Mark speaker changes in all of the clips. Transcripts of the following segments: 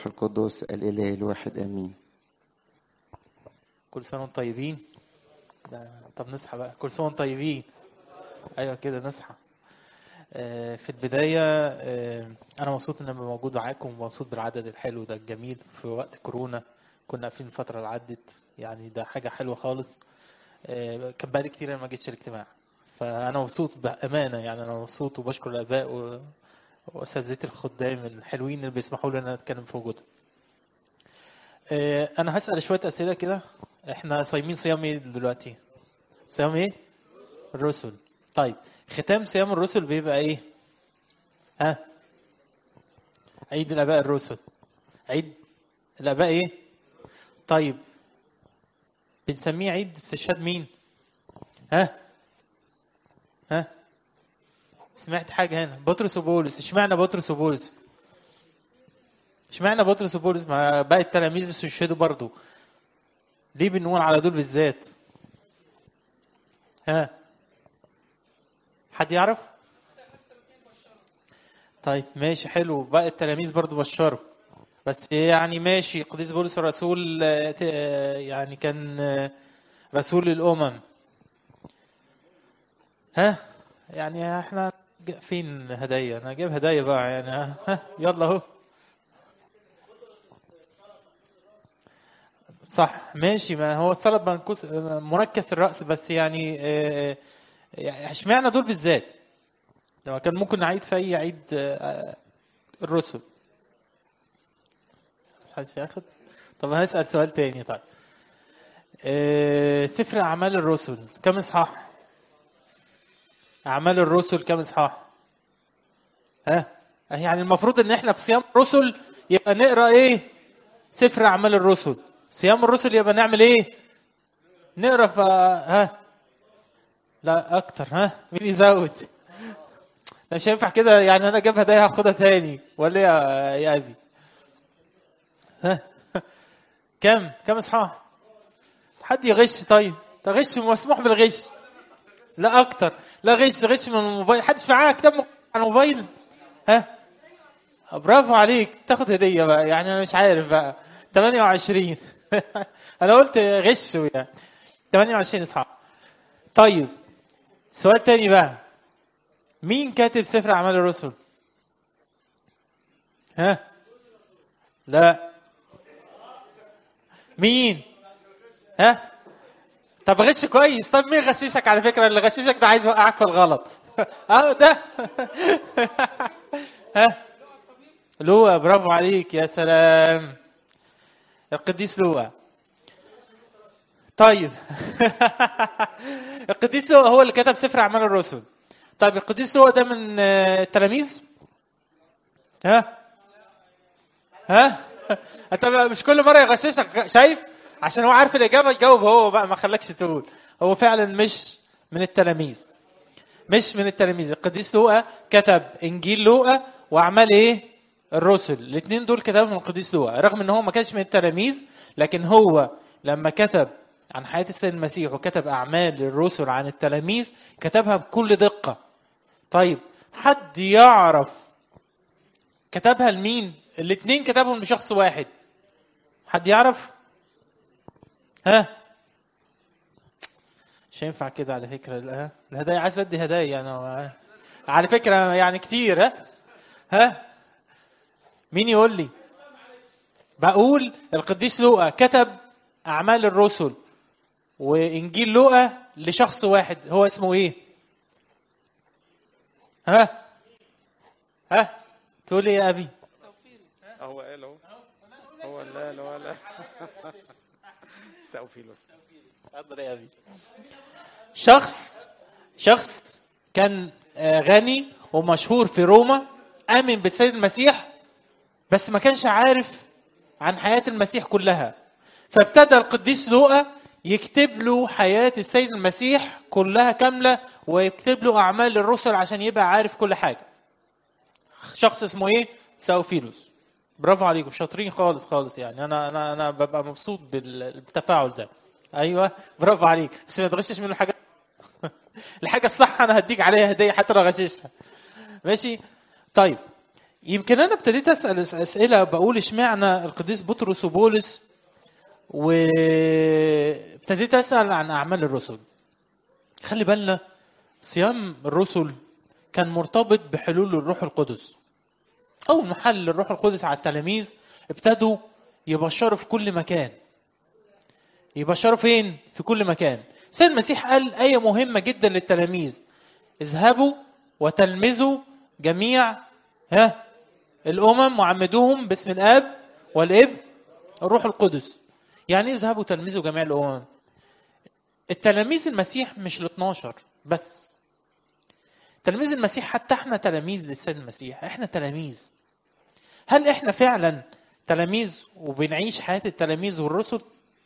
Speaker 1: القدس الإله الواحد آمين
Speaker 2: كل سنة وانتم طيبين ده طب نصحى بقى كل سنة وانتم طيبين ايوه كده نصحى آه، في البداية آه، أنا مبسوط إن أنا موجود معاكم ومبسوط بالعدد الحلو ده الجميل في وقت كورونا كنا قافلين الفترة اللي عدت يعني ده حاجة حلوة خالص آه، كان بقالي كتير أنا ما جيتش الاجتماع فأنا مبسوط بأمانة يعني أنا مبسوط وبشكر الآباء و- وأساتذتي الخدام الحلوين اللي بيسمحوا لي إن أنا أتكلم في وجودهم. آه، أنا هسأل شوية أسئلة كده إحنا صايمين صيام إيه دلوقتي؟ صيام إيه؟ الرسل. طيب ختام صيام الرسل بيبقى إيه؟ ها؟ عيد الآباء الرسل. عيد الآباء إيه؟ طيب بنسميه عيد استشهاد مين؟ ها؟ ها؟ سمعت حاجة هنا بطرس وبولس اشمعنى بطرس وبولس؟ اشمعنى بطرس وبولس ما باقي التلاميذ استشهدوا برضو ليه بنقول على دول بالذات؟ ها؟ حد يعرف؟ طيب ماشي حلو باقي التلاميذ برضو بشروا بس يعني ماشي قديس بولس الرسول آه، ت- آه، يعني كان آه، رسول للأمم ها يعني احنا ج- فين هدايا انا جايب هدايا بقى يعني ها يلا اهو صح ماشي ما هو اتصلب منكوس مركز الرأس بس يعني آه، يعني اشمعنى دول بالذات لما كان ممكن نعيد في اي عيد آه، الرسل مش حدش ياخد طب انا هسأل سؤال تاني طيب آه، سفر اعمال الرسل كم اصحاح اعمال الرسل كم اصحاح ها يعني المفروض ان احنا في صيام الرسل يبقى نقرا ايه سفر اعمال الرسل صيام الرسل يبقى نعمل ايه نقرا ف ها لا اكتر ها مين يزود مش هينفع كده يعني انا جايب هدايا هاخدها تاني ولا إيه يا يا ابي ها كم كم اصحاح حد يغش طيب تغش مسموح بالغش لا اكتر لا غش غش من الموبايل حدش معاه كتاب مق- على الموبايل ها برافو عليك تاخد هديه بقى يعني انا مش عارف بقى 28 انا قلت غش يعني 28 اصحاب طيب سؤال تاني بقى مين كاتب سفر اعمال الرسل ها لا مين ها طب غش كويس طب مين غششك على فكره اللي غششك ده عايز يوقعك في الغلط اه ده ها لوقا برافو عليك يا سلام القديس لوقا طيب القديس لوقا هو اللي كتب سفر اعمال الرسل طيب القديس لوقا ده من آه، التلاميذ ها ها انت مش كل مره يغششك شايف عشان هو عارف الاجابه يجاوب هو بقى ما خلاكش تقول هو فعلا مش من التلاميذ مش من التلاميذ القديس لوقا كتب انجيل لوقا واعمال ايه الرسل الاثنين دول كتبهم القديس لوقا رغم ان هو ما كانش من التلاميذ لكن هو لما كتب عن حياة السيد المسيح وكتب أعمال الرسل عن التلاميذ كتبها بكل دقة طيب حد يعرف كتبها لمين الاثنين كتبهم لشخص واحد حد يعرف ها مش هينفع كده على فكرة لا الهدايا عايز ادي هدايا انا على فكرة يعني كتير ها ها مين يقول لي بقول القديس لوقا كتب اعمال الرسل وانجيل لوقا لشخص واحد هو اسمه ايه ها ها تقول ايه يا ابي
Speaker 3: هو قال اهو هو لا لا لا سأوفيلوس
Speaker 2: اتفضل يا ابي شخص شخص كان آه، غني ومشهور في روما امن بالسيد المسيح بس ما كانش عارف عن حياة المسيح كلها فابتدى القديس لوقا يكتب له حياة السيد المسيح كلها كاملة ويكتب له أعمال الرسل عشان يبقى عارف كل حاجة شخص اسمه ايه ساوفيلوس برافو عليكم شاطرين خالص خالص يعني انا انا انا ببقى مبسوط بال- بالتفاعل ده ايوه برافو عليك بس ما تغشش منه حاجه الحاجه الصح انا هديك عليها هديه حتى لو غششها ماشي طيب يمكن انا ابتديت اسال أس- اسئله بقول اشمعنى القديس بطرس وبولس وابتديت اسال عن اعمال الرسل خلي بالنا صيام الرسل كان مرتبط بحلول الروح القدس اول ما حل الروح القدس على التلاميذ ابتدوا يبشروا في كل مكان يبشروا فين في كل مكان سيد المسيح قال آية مهمة جدا للتلاميذ اذهبوا وتلمذوا جميع ها الأمم وعمدوهم باسم الآب والابن الروح القدس يعني إيه اذهبوا تلمذوا جميع الأمم التلاميذ المسيح مش ال 12 بس تلاميذ المسيح حتى احنا تلاميذ للسيد المسيح احنا تلاميذ هل احنا فعلا تلاميذ وبنعيش حياة التلاميذ والرسل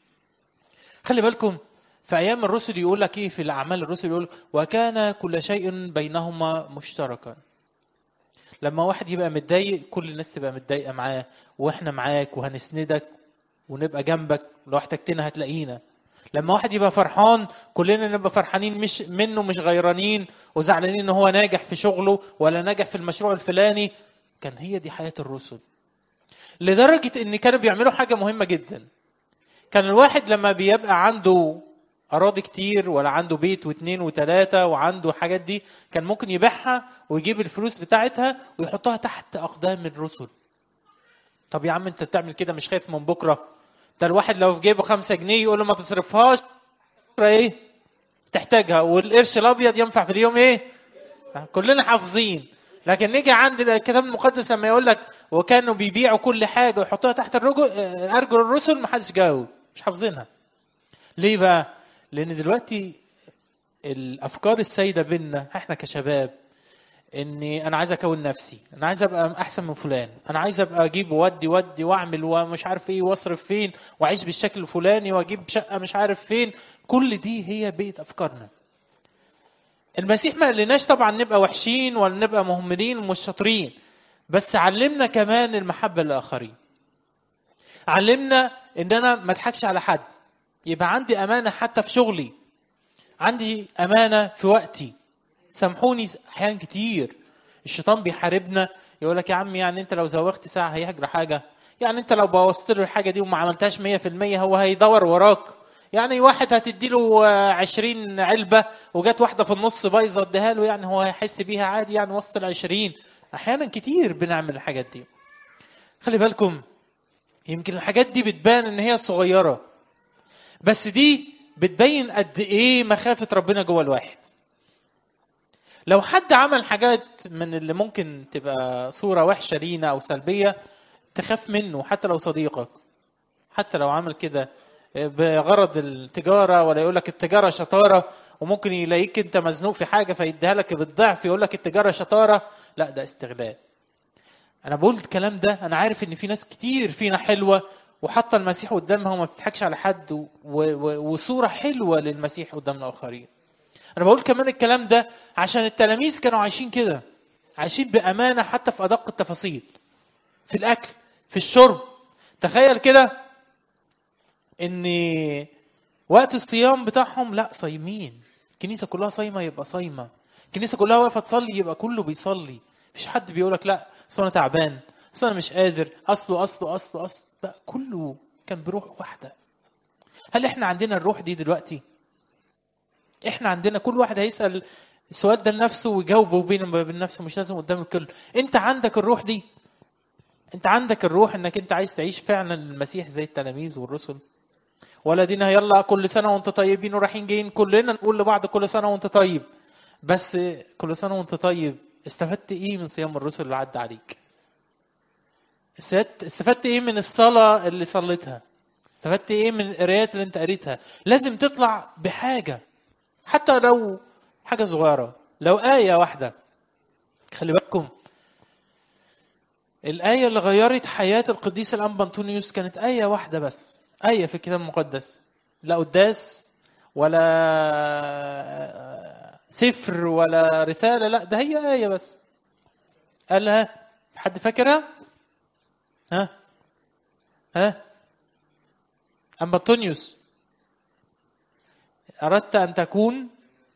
Speaker 2: خلي بالكم في ايام الرسل يقول لك ايه في الاعمال الرسل يقول وكان كل شيء بينهما مشتركا لما واحد يبقى متضايق كل الناس تبقى متضايقه معاه واحنا معاك وهنسندك ونبقى جنبك لو احتجتنا هتلاقينا لما واحد يبقى فرحان كلنا نبقى فرحانين مش منه مش غيرانين وزعلانين ان هو ناجح في شغله ولا ناجح في المشروع الفلاني كان هي دي حياه الرسل لدرجه ان كانوا بيعملوا حاجه مهمه جدا كان الواحد لما بيبقى عنده أراضي كتير ولا عنده بيت واثنين وثلاثة وعنده الحاجات دي كان ممكن يبيعها ويجيب الفلوس بتاعتها ويحطها تحت أقدام الرسل طب يا عم أنت بتعمل كده مش خايف من بكرة ده الواحد لو في جيبه خمسة جنيه يقول له ما تصرفهاش بكرة إيه تحتاجها والقرش الأبيض ينفع في اليوم إيه كلنا حافظين لكن نيجي عند الكتاب المقدس لما يقول لك وكانوا بيبيعوا كل حاجه ويحطوها تحت الرجل ارجل الرسل ما حدش جاوب مش حافظينها ليه بقى لان دلوقتي الافكار السائده بينا احنا كشباب اني انا عايز اكون نفسي انا عايز ابقى احسن من فلان انا عايز ابقى اجيب وودي ودي واعمل ومش عارف ايه واصرف فين واعيش بالشكل الفلاني واجيب شقه مش عارف فين كل دي هي بيئه افكارنا المسيح ما قالناش طبعا نبقى وحشين ولا نبقى مهملين ومش شاطرين بس علمنا كمان المحبه للاخرين علمنا ان انا ما اضحكش على حد يبقى عندي امانه حتى في شغلي عندي امانه في وقتي سامحوني احيان كتير الشيطان بيحاربنا يقول لك يا عم يعني انت لو زوغت ساعه هيهجر حاجه يعني انت لو بوظت له الحاجه دي وما عملتهاش 100% هو هيدور وراك يعني واحد هتدي له 20 علبه وجت واحده في النص بايظه اديها له يعني هو هيحس بيها عادي يعني وسط ال 20 احيانا كتير بنعمل الحاجات دي خلي بالكم يمكن الحاجات دي بتبان ان هي صغيره بس دي بتبين قد ايه مخافه ربنا جوه الواحد لو حد عمل حاجات من اللي ممكن تبقى صوره وحشه لينا او سلبيه تخاف منه حتى لو صديقك حتى لو عمل كده بغرض التجاره ولا يقول لك التجاره شطاره وممكن يلاقيك انت مزنوق في حاجه فيديها لك بالضعف يقول لك التجاره شطاره لا ده استغلال انا بقول الكلام ده انا عارف ان في ناس كتير فينا حلوه وحاطه المسيح قدامها وما بتضحكش على حد و... و... وصوره حلوه للمسيح قدام الاخرين انا بقول كمان الكلام ده عشان التلاميذ كانوا عايشين كده عايشين بامانه حتى في ادق التفاصيل في الاكل في الشرب تخيل كده ان وقت الصيام بتاعهم لا صايمين الكنيسه كلها صايمه يبقى صايمه الكنيسه كلها واقفه تصلي يبقى كله بيصلي مفيش حد بيقول لك لا اصل انا تعبان اصل انا مش قادر اصله اصله اصله اصله لا كله كان بروح واحده هل احنا عندنا الروح دي دلوقتي احنا عندنا كل واحد هيسال السؤال ده لنفسه ويجاوبه بينه وبين نفسه مش لازم قدام الكل انت عندك الروح دي انت عندك الروح انك انت عايز تعيش فعلا المسيح زي التلاميذ والرسل ولا دينا يلا كل سنه وانت طيبين ورايحين جايين كلنا نقول لبعض كل سنه وانت طيب بس كل سنه وانت طيب استفدت ايه من صيام الرسل اللي عدى عليك استفدت ايه من الصلاه اللي صليتها استفدت ايه من القرايات اللي انت قريتها لازم تطلع بحاجه حتى لو حاجه صغيره لو ايه واحده خلي بالكم الآية اللي غيرت حياة القديس الأنبا أنطونيوس كانت آية واحدة بس آية في الكتاب المقدس لا قداس ولا سفر ولا رسالة لا ده هي آية بس قالها حد فاكرها؟ ها؟ ها؟ أنبا أنطونيوس أردت أن تكون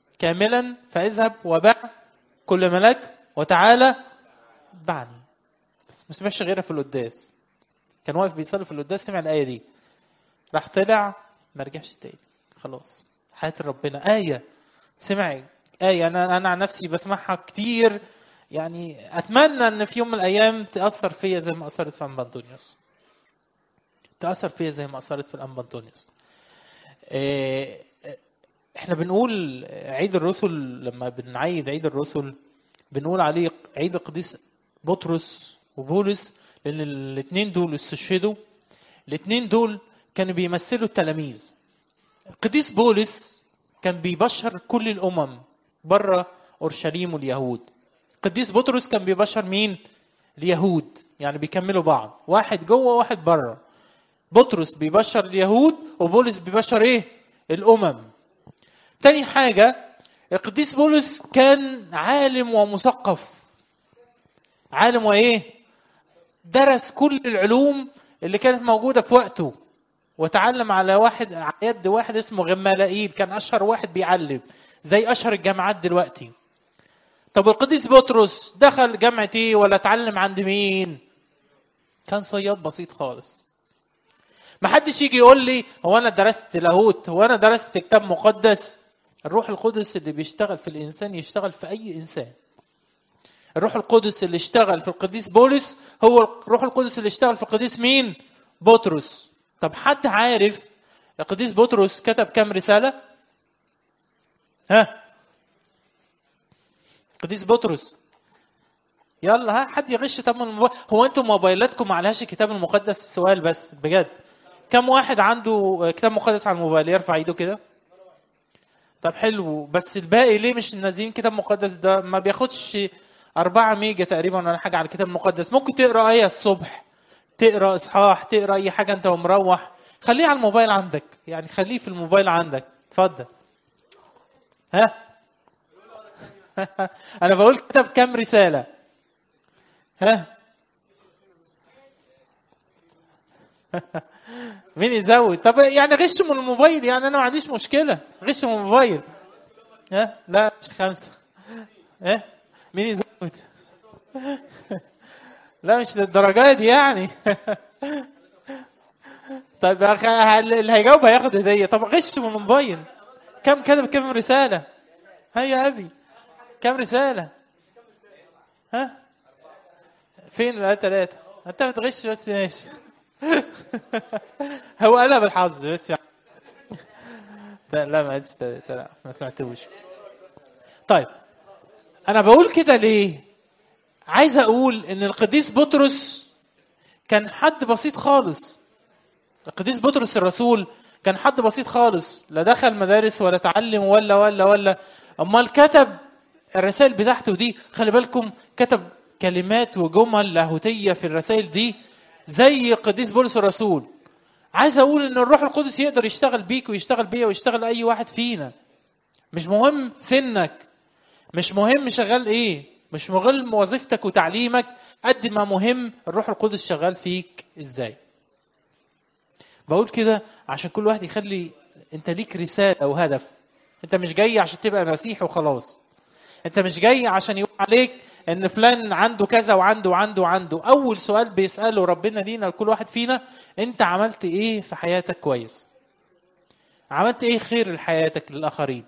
Speaker 2: كاملا فاذهب وبع كل ملك وتعالى بعني بس ما سمعش غيرها في القداس كان واقف بيصلي في القداس سمع الايه دي راح طلع ما رجعش تاني خلاص حياه ربنا ايه سمع ايه انا انا عن نفسي بسمعها كتير يعني اتمنى ان في يوم من الايام تاثر فيا زي ما اثرت في ام انطونيوس تاثر فيا زي ما اثرت في الام انطونيوس إيه، احنا بنقول عيد الرسل لما بنعيد عيد الرسل بنقول عليه عيد القديس بطرس وبولس لان الاثنين دول استشهدوا الاثنين دول كانوا بيمثلوا التلاميذ القديس بولس كان بيبشر كل الامم بره اورشليم واليهود القديس بطرس كان بيبشر مين اليهود يعني بيكملوا بعض واحد جوه وواحد بره بطرس بيبشر اليهود وبولس بيبشر ايه الامم تاني حاجه القديس بولس كان عالم ومثقف عالم وايه درس كل العلوم اللي كانت موجوده في وقته وتعلم على واحد على يد واحد اسمه غمالائيل كان اشهر واحد بيعلم زي اشهر الجامعات دلوقتي طب القديس بطرس دخل جامعه ايه ولا اتعلم عند مين كان صياد بسيط خالص ما حدش يجي يقول لي هو انا درست لاهوت هو انا درست كتاب مقدس الروح القدس اللي بيشتغل في الانسان يشتغل في اي انسان الروح القدس اللي اشتغل في القديس بولس هو الروح القدس اللي اشتغل في القديس مين بطرس طب حد عارف القديس بطرس كتب كام رساله ها القديس بطرس يلا ها حد يغش طب من الموبايل هو انتم موبايلاتكم ما عليهاش الكتاب المقدس سؤال بس بجد كم واحد عنده كتاب مقدس على الموبايل يرفع ايده كده طب حلو بس الباقي ليه مش نازلين كتاب مقدس ده ما بياخدش 4 ميجا تقريبا ولا حاجه على الكتاب المقدس ممكن تقرا ايه الصبح تقرا اصحاح تقرا اي حاجه انت ومروح خليه على الموبايل عندك يعني خليه في الموبايل عندك اتفضل ها انا بقول كتب كام رساله ها مين يزود طب يعني غش من الموبايل يعني انا ما عنديش مشكله غش من الموبايل ها لا مش خمسه ها مين يزود لا مش للدرجه دي يعني طيب يا أخي، هل- اللي هيجاوب هياخد هديه طب غش من الموبايل كم كتب كم رساله هيا يا ابي كم رساله ها فين بقى ثلاثه انت بتغش بس ماشي هو قالها بالحظ بس يعني لا لا ما قالش تلاتة، لا ما سمعتوش طيب انا بقول كده ليه عايز اقول ان القديس بطرس كان حد بسيط خالص القديس بطرس الرسول كان حد بسيط خالص لا دخل مدارس ولا تعلم ولا ولا ولا امال كتب الرسائل بتاعته دي خلي بالكم كتب كلمات وجمل لاهوتيه في الرسائل دي زي القديس بولس الرسول عايز اقول ان الروح القدس يقدر يشتغل بيك ويشتغل بيا ويشتغل اي واحد فينا مش مهم سنك مش مهم شغال ايه مش مهم وظيفتك وتعليمك قد ما مهم الروح القدس شغال فيك ازاي بقول كده عشان كل واحد يخلي انت ليك رساله وهدف انت مش جاي عشان تبقى مسيحي وخلاص انت مش جاي عشان يقول عليك ان فلان عنده كذا وعنده وعنده وعنده اول سؤال بيساله ربنا لينا لكل واحد فينا انت عملت ايه في حياتك كويس عملت ايه خير لحياتك للاخرين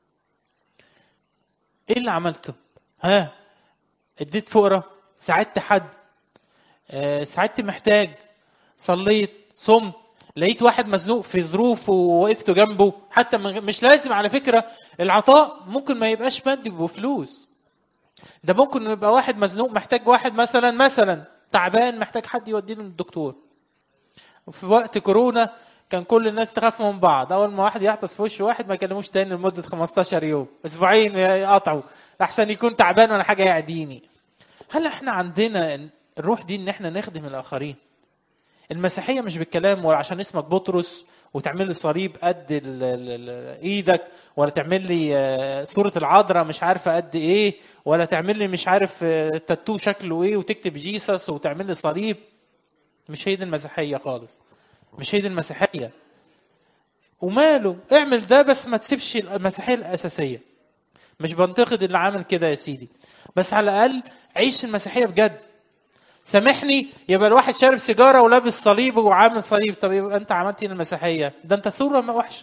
Speaker 2: ايه اللي عملته ها اديت فقرة ساعدت حد آه، ساعدت محتاج صليت صمت لقيت واحد مزنوق في ظروف ووقفت جنبه حتى من مش لازم على فكرة العطاء ممكن ما يبقاش مادي بفلوس ده ممكن يبقى واحد مزنوق محتاج واحد مثلا مثلا تعبان محتاج حد يوديه للدكتور وفي وقت كورونا كان كل الناس تخاف من بعض اول ما واحد يعطس في وش واحد ما يكلموش تاني لمده 15 يوم اسبوعين يقطعوا احسن يكون تعبان ولا حاجه يعديني هل احنا عندنا الروح دي ان احنا نخدم الاخرين المسيحيه مش بالكلام ولا عشان اسمك بطرس وتعمل لي صليب قد ال- ال- ال- ايدك ولا تعمل لي آه، صوره العذراء مش عارفه قد ايه ولا تعمل لي مش عارف آه، تاتو شكله ايه وتكتب جيسس وتعمل لي صليب مش هي دي المسيحيه خالص مش هي دي المسيحيه وماله اعمل ده بس ما تسيبش المسيحيه الاساسيه مش بنتقد اللي عامل كده يا سيدي بس على الاقل عيش المسيحيه بجد سامحني يبقى الواحد شارب سيجاره ولابس صليب وعامل صليب طب يبقى انت عملت ايه المسيحيه ده انت صوره ما وحشه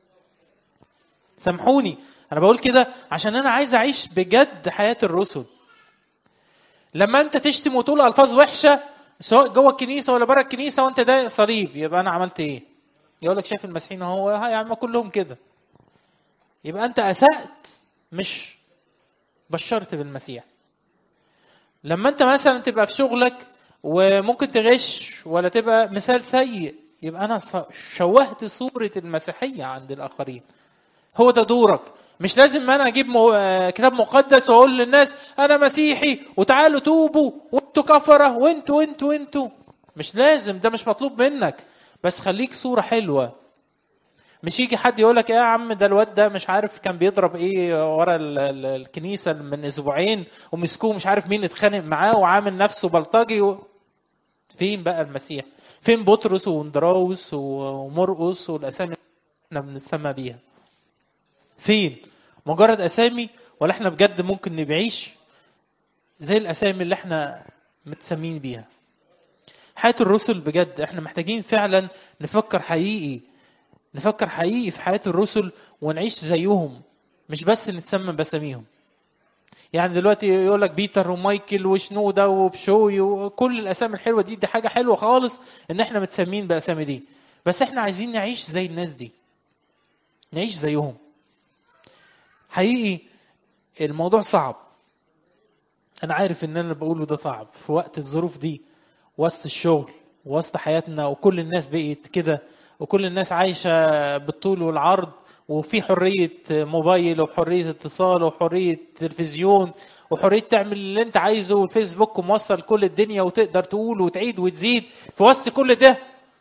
Speaker 2: سامحوني انا بقول كده عشان انا عايز اعيش بجد حياه الرسل لما انت تشتم وتقول الفاظ وحشه سواء جوه الكنيسه ولا بره الكنيسه وانت ده صليب يبقى انا عملت ايه يقول لك شايف المسيحيين هو يا عم كلهم كده يبقى انت اسات مش بشرت بالمسيح لما انت مثلا تبقى في شغلك وممكن تغش ولا تبقى مثال سيء يبقى انا شوهت صوره المسيحيه عند الاخرين هو ده دورك مش لازم انا اجيب مو... كتاب مقدس واقول للناس انا مسيحي وتعالوا توبوا وانتوا كفره وانتوا وانتوا وانتوا مش لازم ده مش مطلوب منك بس خليك صوره حلوه مش يجي حد يقول لك يا عم ده الواد ده مش عارف كان بيضرب ايه ورا ال ال الكنيسه من اسبوعين ومسكوه مش عارف مين اتخانق معاه وعامل نفسه بلطجي و... فين بقى المسيح؟ فين بطرس واندراوس ومرقس والاسامي اللي احنا بنسمى بيها؟ فين؟ مجرد اسامي ولا احنا بجد ممكن نعيش زي الاسامي اللي احنا متسمين بيها؟ حياه الرسل بجد احنا محتاجين فعلا نفكر حقيقي نفكر حقيقي في حياة الرسل ونعيش زيهم مش بس نتسمى باساميهم يعني دلوقتي يقول لك بيتر ومايكل وشنودة وبشوي وكل الاسامي الحلوه دي دي حاجه حلوه خالص ان احنا متسمين باسامي دي بس احنا عايزين نعيش زي الناس دي نعيش زيهم حقيقي الموضوع صعب انا عارف ان انا بقوله ده صعب في وقت الظروف دي وسط الشغل وسط حياتنا وكل الناس بقت كده وكل الناس عايشة بالطول والعرض وفي حرية موبايل وحرية اتصال وحرية تلفزيون وحرية تعمل اللي انت عايزه والفيسبوك موصل كل الدنيا وتقدر تقول وتعيد وتزيد في وسط كل ده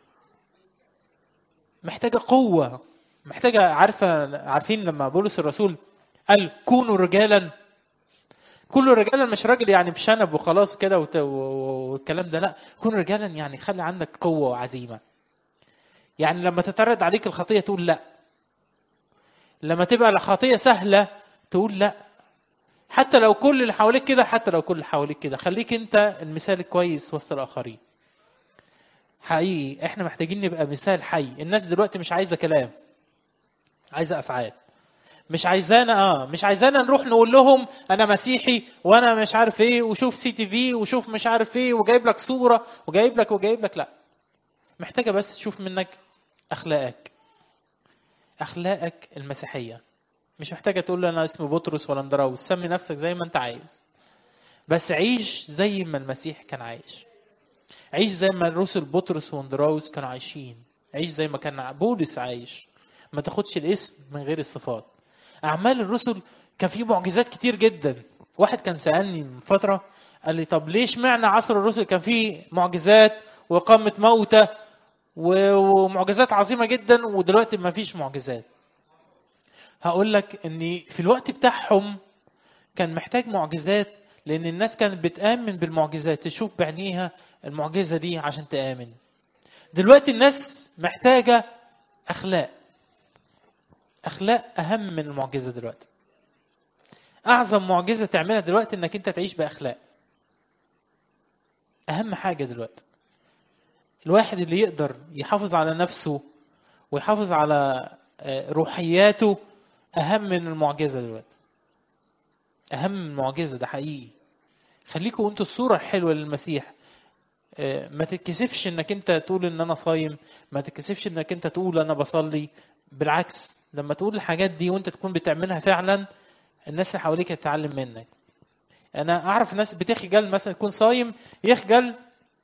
Speaker 2: محتاجة قوة محتاجة عارفة عارفين لما بولس الرسول قال كونوا رجالا كل رجالا مش راجل يعني بشنب وخلاص كده والكلام ده لا كون رجالا يعني خلي عندك قوة وعزيمة يعني لما تترد عليك الخطيه تقول لا لما تبقى الخطيه سهله تقول لا حتى لو كل اللي حواليك كده حتى لو كل اللي حواليك كده خليك انت المثال الكويس وسط الاخرين حقيقي احنا محتاجين نبقى مثال حي الناس دلوقتي مش عايزه كلام عايزه افعال مش عايزانا اه مش عايزانا نروح نقول لهم انا مسيحي وانا مش عارف ايه وشوف سي تي في وشوف مش عارف ايه وجايب لك صوره وجايب لك وجايب لك لا محتاجة بس تشوف منك أخلاقك أخلاقك المسيحية مش محتاجة تقول له أنا اسمي بطرس ولا اندراوس سمي نفسك زي ما أنت عايز بس عيش زي ما المسيح كان عايش عيش زي ما الرسل بطرس واندراوس كانوا عايشين عيش زي ما كان بولس عايش ما تاخدش الاسم من غير الصفات أعمال الرسل كان في معجزات كتير جدا واحد كان سألني من فترة قال لي طب ليش معنى عصر الرسل كان فيه معجزات وإقامة موتى ومعجزات عظيمة جدا ودلوقتي ما فيش معجزات هقول لك ان في الوقت بتاعهم كان محتاج معجزات لان الناس كانت بتآمن بالمعجزات تشوف بعينيها المعجزة دي عشان تآمن دلوقتي الناس محتاجة أخلاق أخلاق أهم من المعجزة دلوقتي أعظم معجزة تعملها دلوقتي إنك أنت تعيش بأخلاق أهم حاجة دلوقتي الواحد اللي يقدر يحافظ على نفسه ويحافظ على روحياته اهم من المعجزه دلوقتي اهم من المعجزه ده حقيقي خليكم انتوا الصوره الحلوه للمسيح ما تتكسفش انك انت تقول ان انا صايم ما تتكسفش انك انت تقول انا بصلي بالعكس لما تقول الحاجات دي وانت تكون بتعملها فعلا الناس اللي حواليك تتعلم منك انا اعرف ناس بتخجل مثلا تكون صايم يخجل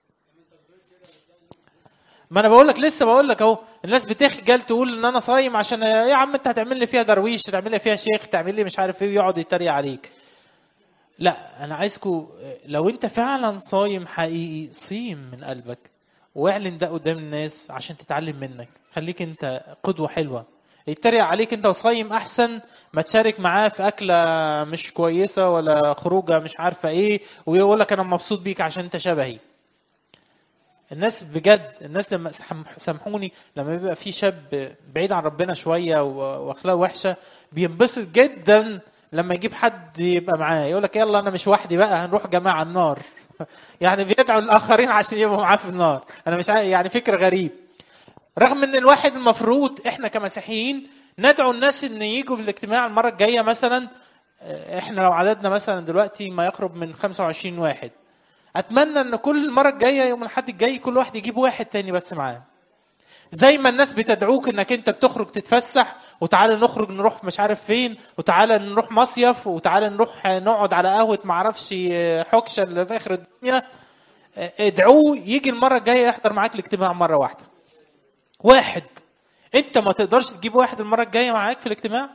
Speaker 2: ما انا بقول لك لسه بقول لك اهو الناس بتخجل تقول ان انا صايم عشان يا عم انت هتعمل لي فيها درويش تعمل لي فيها شيخ تعمل لي مش عارف ايه ويقعد يتريق عليك لا انا عايزكم لو انت فعلا صايم حقيقي صيم من قلبك واعلن ده قدام الناس عشان تتعلم منك خليك انت قدوه حلوه يتريق عليك انت وصايم احسن ما تشارك معاه في اكله مش كويسه ولا خروجه مش عارفه ايه ويقول لك انا مبسوط بيك عشان انت شبهي الناس بجد الناس لما سامحوني لما بيبقى في شاب بعيد عن ربنا شويه واخلاقه وحشه بينبسط جدا لما يجيب حد يبقى معاه يقول لك يلا انا مش وحدي بقى هنروح جماعه النار يعني بيدعو الاخرين عشان يبقوا معاه في النار انا مش عارف يعني فكر غريب رغم ان الواحد المفروض احنا كمسيحيين ندعو الناس ان يجوا في الاجتماع المره الجايه مثلا آه، احنا لو عددنا مثلا دلوقتي ما يقرب من 25 واحد اتمنى ان كل المره الجايه يوم الاحد الجاي كل واحد يجيب واحد تاني بس معاه زي ما الناس بتدعوك انك انت بتخرج تتفسح وتعالى نخرج نروح مش عارف فين وتعالى نروح مصيف وتعالى نروح نقعد على قهوه معرفش حكشه اللي في اخر الدنيا ادعوه يجي المره الجايه يحضر معاك الاجتماع مره واحده واحد انت ما تقدرش تجيب واحد المره الجايه معاك في الاجتماع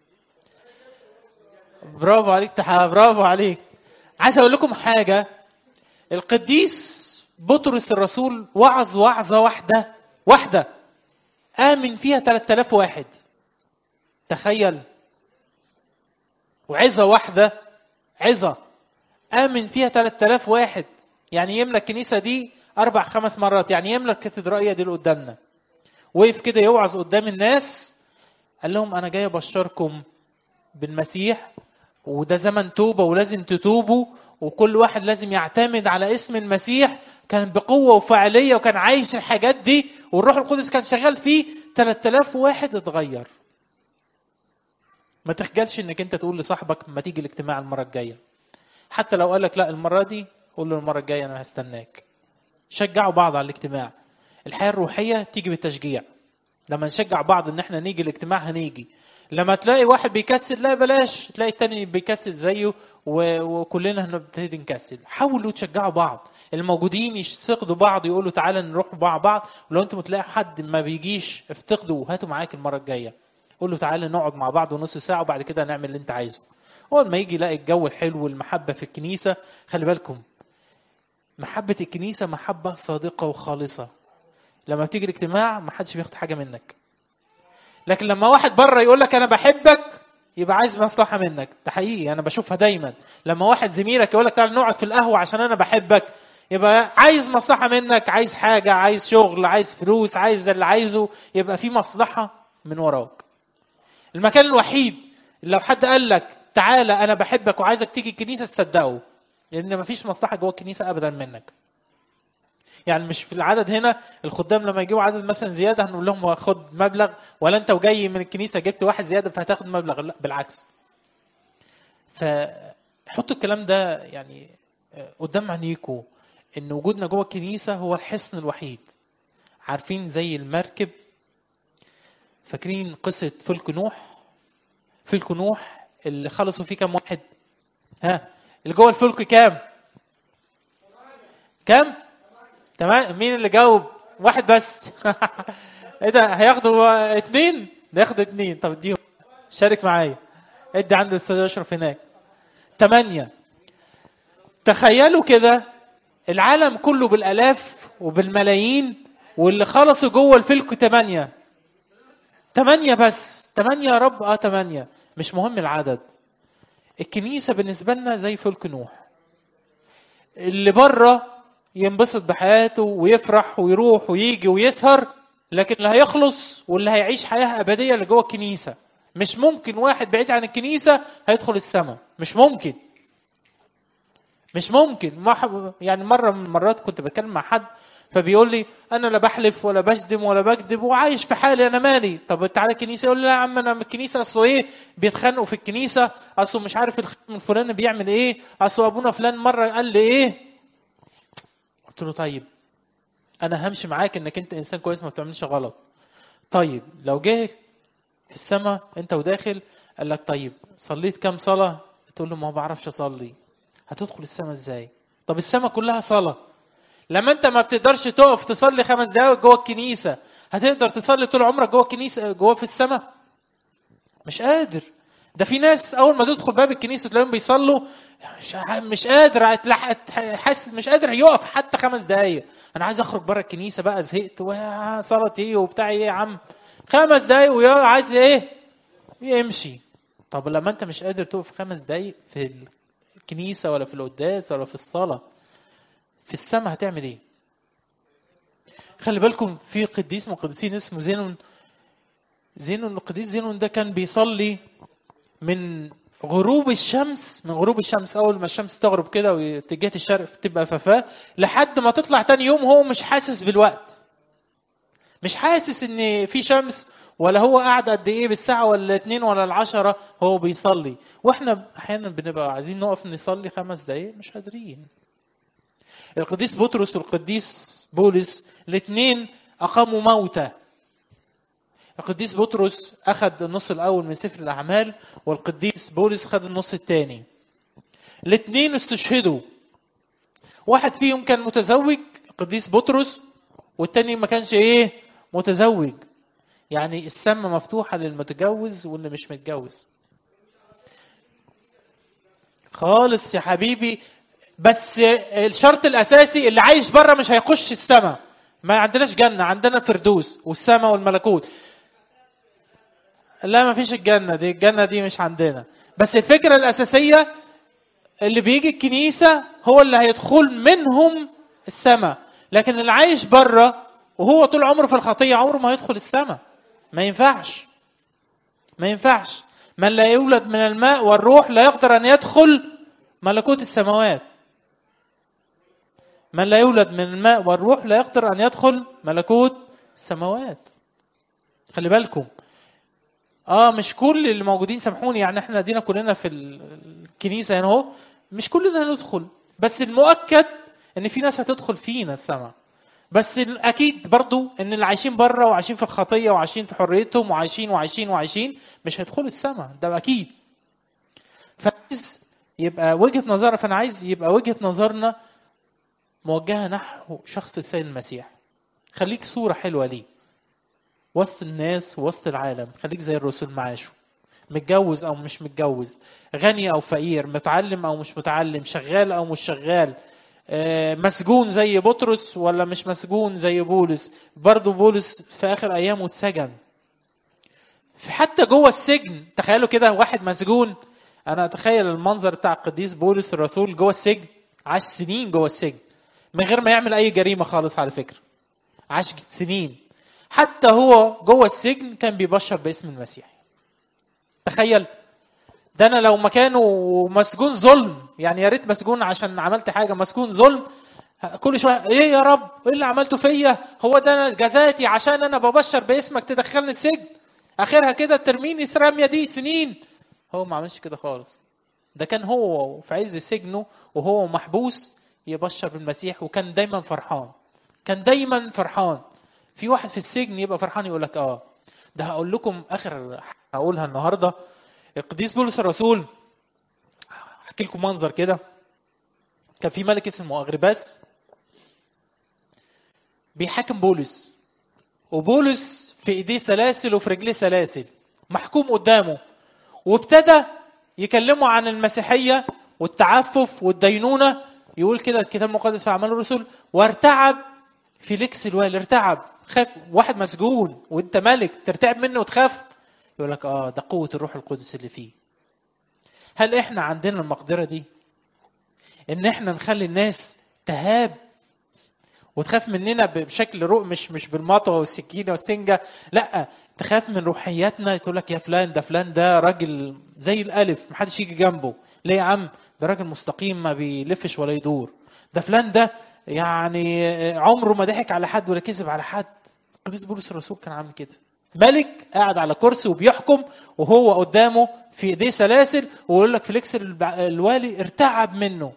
Speaker 2: برافو عليك تحا برافو عليك عايز اقول لكم حاجه القديس بطرس الرسول وعظ وعظه واحده واحده امن فيها 3000 واحد تخيل وعظه واحده عظه امن فيها 3000 واحد يعني يملى الكنيسه دي اربع خمس مرات يعني يملى الكاتدرائيه دي اللي قدامنا وقف كده يوعظ قدام الناس قال لهم انا جاي ابشركم بالمسيح وده زمن توبه ولازم تتوبوا وكل واحد لازم يعتمد على اسم المسيح كان بقوه وفاعليه وكان عايش الحاجات دي والروح القدس كان شغال فيه 3000 واحد اتغير ما تخجلش انك انت تقول لصاحبك ما تيجي الاجتماع المره الجايه حتى لو قال لك لا المره دي قول له المره الجايه انا هستناك شجعوا بعض على الاجتماع الحياه الروحيه تيجي بالتشجيع لما نشجع بعض ان احنا نيجي الاجتماع هنيجي لما تلاقي واحد بيكسل لا بلاش تلاقي التاني بيكسل زيه و... وكلنا هنبتدي نكسل حاولوا تشجعوا بعض الموجودين يفتقدوا بعض يقولوا تعالى نروح مع بعض ولو انتم تلاقي حد ما بيجيش افتقدوا وهاتوا معاك المره الجايه قول له تعالى نقعد مع بعض ونص ساعه وبعد كده نعمل اللي انت عايزه اول ما يجي يلاقي الجو الحلو والمحبه في الكنيسه خلي بالكم محبه الكنيسه محبه صادقه وخالصه لما بتيجي الاجتماع ما حدش بياخد حاجه منك لكن لما واحد بره يقول لك انا بحبك يبقى عايز مصلحه منك ده حقيقي انا بشوفها دايما لما واحد زميلك يقول لك تعالى نقعد في القهوه عشان انا بحبك يبقى عايز مصلحه منك عايز حاجه عايز شغل عايز فلوس عايز اللي عايزه يبقى في مصلحه من وراك المكان الوحيد اللي لو حد قال لك تعالى انا بحبك وعايزك تيجي الكنيسه تصدقه لان مفيش مصلحه جوه الكنيسه ابدا منك يعني مش في العدد هنا الخدام لما يجيبوا عدد مثلا زياده هنقول لهم خد مبلغ ولا انت وجاي من الكنيسه جبت واحد زياده فهتاخد مبلغ لا بالعكس فحطوا الكلام ده يعني قدام عينيكم ان وجودنا جوه الكنيسه هو الحصن الوحيد عارفين زي المركب فاكرين قصه فلك نوح فلك نوح اللي خلصوا فيه كام واحد ها اللي جوه الفلك كام كام تمام مين اللي جاوب واحد بس ايه ده هياخدوا اتنين ده ياخدوا اتنين طب اديهم شارك معايا ادي عند الاستاذ اشرف هناك تمانية تخيلوا كده العالم كله بالالاف وبالملايين واللي خلصوا جوه الفلك تمانية تمانية بس تمانية يا رب اه تمانية مش مهم العدد الكنيسة بالنسبة لنا زي فلك نوح اللي بره ينبسط بحياته ويفرح ويروح ويجي ويسهر لكن اللي هيخلص واللي هيعيش حياة أبدية اللي جوه الكنيسة مش ممكن واحد بعيد عن الكنيسة هيدخل السماء مش ممكن مش ممكن ما يعني مرة من المرات كنت بتكلم مع حد فبيقول لي انا لا بحلف ولا بشتم ولا بكذب وعايش في حالي انا مالي طب تعالى الكنيسه يقول لي لا يا عم انا من الكنيسه اصله ايه بيتخانقوا في الكنيسه اصله مش عارف الخدم الفلاني بيعمل ايه اصله ابونا فلان مره قال لي ايه قلت له طيب انا همشي معاك انك انت انسان كويس ما بتعملش غلط طيب لو جه في السماء انت وداخل قال لك طيب صليت كام صلاه تقول له ما بعرفش اصلي هتدخل السماء ازاي طب السماء كلها صلاه لما انت ما بتقدرش تقف تصلي خمس دقايق جوه الكنيسه هتقدر تصلي طول عمرك جوه الكنيسه جوه في السماء مش قادر ده في ناس اول ما تدخل باب الكنيسه تلاقيهم بيصلوا مش, مش قادر حاسس مش قادر يقف حتى خمس دقايق انا عايز اخرج بره الكنيسه بقى زهقت صلاه ايه وبتاع ايه يا عم خمس دقايق ويا عايز ايه يمشي طب لما انت مش قادر تقف خمس دقايق في الكنيسه ولا في القداس ولا في الصلاه في السماء هتعمل ايه خلي بالكم في قديس من القديسين اسمه زينون زينون القديس زينون ده كان بيصلي من غروب الشمس من غروب الشمس اول ما الشمس تغرب كده واتجاه الشرق تبقى ففاه لحد ما تطلع تاني يوم هو مش حاسس بالوقت مش حاسس ان في شمس ولا هو قاعد قد ايه بالساعه ولا اتنين ولا العشرة هو بيصلي واحنا احيانا بنبقى عايزين نقف نصلي خمس دقايق مش قادرين القديس بطرس والقديس بولس الاثنين اقاموا موتى القديس بطرس اخذ النص الاول من سفر الاعمال والقديس بولس خد النص الثاني الاثنين استشهدوا واحد فيهم كان متزوج القديس بطرس والتاني ما كانش ايه متزوج يعني السمة مفتوحة للمتجوز واللي مش متجوز خالص يا حبيبي بس الشرط الاساسي اللي عايش بره مش هيخش السماء ما عندناش جنه عندنا فردوس والسماء والملكوت لا ما فيش الجنه دي الجنه دي مش عندنا بس الفكره الاساسيه اللي بيجي الكنيسه هو اللي هيدخل منهم السماء لكن اللي عايش بره وهو طول عمره في الخطيه عمره ما هيدخل السماء ما ينفعش ما ينفعش من لا يولد من الماء والروح لا يقدر ان يدخل ملكوت السماوات من لا يولد من الماء والروح لا يقدر ان يدخل ملكوت السماوات خلي بالكم اه مش كل اللي موجودين سامحوني يعني احنا دينا كلنا في الكنيسه هنا اهو مش كلنا هندخل بس المؤكد ان في ناس هتدخل فينا السماء بس اكيد برضو ان اللي عايشين بره وعايشين في الخطيه وعايشين في حريتهم وعايشين وعايشين وعايشين مش هيدخلوا السماء ده اكيد فعايز يبقى وجهه نظرنا فانا عايز يبقى وجهه نظرنا موجهه نحو شخص السيد المسيح خليك صوره حلوه ليه وسط الناس وسط العالم خليك زي الرسل معاشه متجوز او مش متجوز غني او فقير متعلم او مش متعلم شغال او مش شغال مسجون زي بطرس ولا مش مسجون زي بولس برضه بولس في اخر ايامه اتسجن في حتى جوه السجن تخيلوا كده واحد مسجون انا اتخيل المنظر بتاع القديس بولس الرسول جوه السجن عاش سنين جوه السجن من غير ما يعمل اي جريمه خالص على فكره عاش سنين حتى هو جوه السجن كان بيبشر باسم المسيح تخيل ده انا لو مكانه مسجون ظلم يعني يا ريت مسجون عشان عملت حاجه مسجون ظلم كل شويه ايه يا رب ايه اللي عملته فيا هو ده انا جزاتي عشان انا ببشر باسمك تدخلني السجن اخرها كده ترميني الرميه دي سنين هو ما عملش كده خالص ده كان هو في عز سجنه وهو محبوس يبشر بالمسيح وكان دايما فرحان كان دايما فرحان في واحد في السجن يبقى فرحان يقول لك اه ده هقول لكم اخر هقولها النهارده القديس بولس الرسول احكي لكم منظر كده كان في ملك اسمه اغرباس بيحاكم بولس وبولس في ايديه سلاسل وفي رجليه سلاسل محكوم قدامه وابتدى يكلموا عن المسيحيه والتعفف والدينونه يقول كده الكتاب المقدس في اعمال الرسل وارتعب فيليكس الوالي ارتعب خاف واحد مسجون وانت ملك ترتعب منه وتخاف يقول لك اه ده قوه الروح القدس اللي فيه هل احنا عندنا المقدره دي ان احنا نخلي الناس تهاب وتخاف مننا بشكل روح مش مش بالمطوه والسكينه والسنجه لا تخاف من روحياتنا تقول لك يا فلان ده فلان ده راجل زي الالف محدش يجي جنبه ليه يا عم ده راجل مستقيم ما بيلفش ولا يدور ده فلان ده يعني عمره ما ضحك على حد ولا كذب على حد القديس بولس الرسول كان عامل كده ملك قاعد على كرسي وبيحكم وهو قدامه في ايديه سلاسل ويقول لك فليكس الوالي ارتعب منه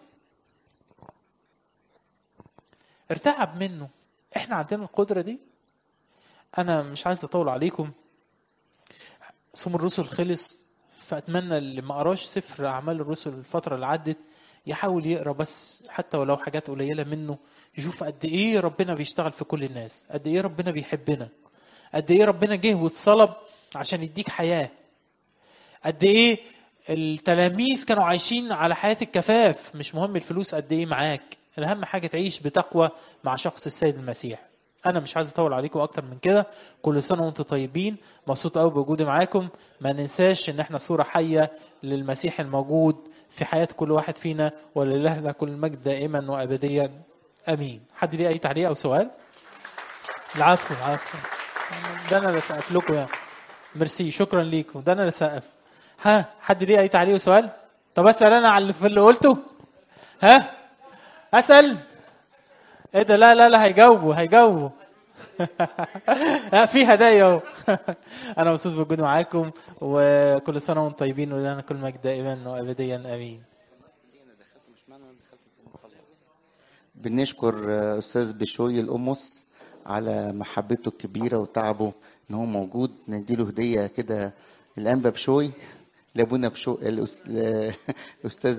Speaker 2: ارتعب منه احنا عندنا القدرة دي انا مش عايز اطول عليكم صوم الرسل خلص فاتمنى اللي ما قراش سفر اعمال الرسل الفترة اللي عدت يحاول يقرا بس حتى ولو حاجات قليلة منه يشوف قد ايه ربنا بيشتغل في كل الناس قد ايه ربنا بيحبنا قد ايه ربنا جه واتصلب عشان يديك حياه قد ايه التلاميذ كانوا عايشين على حياه الكفاف مش مهم الفلوس قد ايه معاك الاهم حاجه تعيش بتقوى مع شخص السيد المسيح انا مش عايز اطول عليكم اكتر من كده كل سنه وانتم طيبين مبسوط قوي بوجودي معاكم ما ننساش ان احنا صوره حيه للمسيح الموجود في حياه كل واحد فينا ولله كل المجد دائما وابديا امين حد ليه اي تعليق او سؤال العفو العفو ده انا اللي سقف لكم يعني ميرسي شكرا ليكم ده انا اللي سقف ها حد ليه اي تعليق وسؤال طب اسال انا على اللي في اللي قلته ها اسال ايه ده لا لا لا هيجاوبوا هيجاوبوا لا في هدايا اهو انا مبسوط بوجودي معاكم وكل سنه وانتم طيبين ولنا كل مجد دائما وابديا امين
Speaker 1: بنشكر آه، استاذ بشوي القمص على محبته الكبيره وتعبه ان هو موجود نديله هديه كده الانبا بشوي لابونا بشوي الأس- الاستاذ